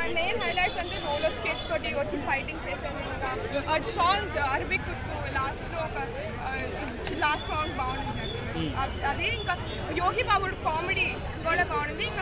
main highlights అంటే roller skates తోటి వచ్చి ఫైటింగ్ చేసేది ఇంకా సాంగ్స్ అరబిక్ లాస్ట్లో ఒక లాస్ట్ సాంగ్ బాగుంది అది- అది ఇంకా యోగి బాబుడు కామెడీ కూడా బాగుంది ఇంకా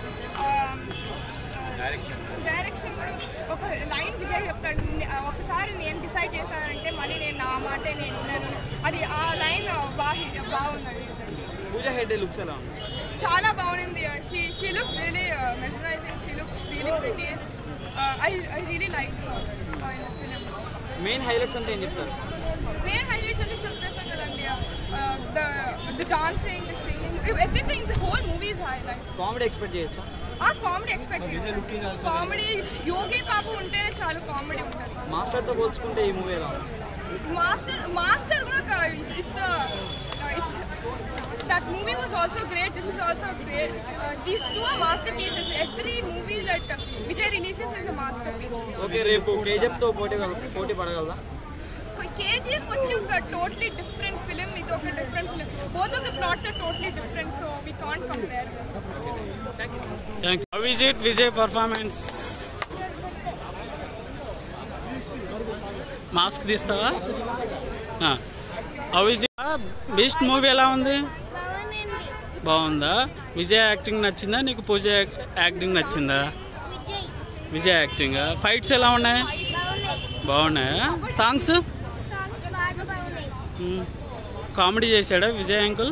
డైరెక్షన్ కూడా ఒక లైన్ విజయ్ చెప్తాడు నే- ఒకసారి నేను డిసైడ్ చేశానంటే మళ్ళీ నేను నా మాటే నేను వినను అది ఆ లైన్ బాగా బాగుందండి పూజ హెడ్ లుక్స్ ఎలా ఉంది చాలా బాగుంది she she looks really mesmerizing she looks really pretty I I really like film main highlights అంటే ఏం చెప్తారు మెయిన్ హైలైట్స్ అని చెప్పేసాను కదండి the the dancing the singing everything the whole movies highlight comedy expect చేయొచ్చా ఆ కామెడీ ఎక్స్పెక్ట్ చేస్తాను comedy Yogi Babu ఉంటే చాలు కామెడీ ఉంటుంది మాస్టర్తో పోల్చుకుంటే ఈ మూవీ ఎలా ఉంది మాస్టర్ మాస్టర్ కూడా it's it's it's that movie was also great this is also great these two are masterpieces every movie that Vijay releases is a masterpiece okay రేపు కేజీఎఫ్తో పోటీ పోటీ పడగలదా కేజీఎఫ్ వచ్చి ఒక టోటలీ డిఫరెంట్ ఫిలిం ఇది ఒక different film both of the plots are totally different so we can't compare thank you how is it Vijay performance mask తీస్తావా how is best movie ఎలా ఉంది బాగుందా విజయ్ యాక్టింగ్ నచ్చిందా నీకు పూజ యాక్టింగ్ నచ్చిందా విజయ్ యాక్టింగ్ ఫైట్స్ ఎలా ఉన్నాయి బాగున్నాయా సాంగ్స్ కామెడీ చేశాడా విజయ్ అంకుల్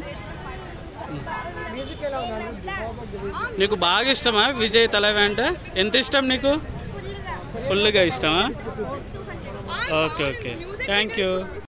నీకు బాగా ఇష్టమా విజయ్ తలవి అంటే ఎంత ఇష్టం నీకు ఫుల్గా ఇష్టమా ఓకే ఓకే థ్యాంక్ యూ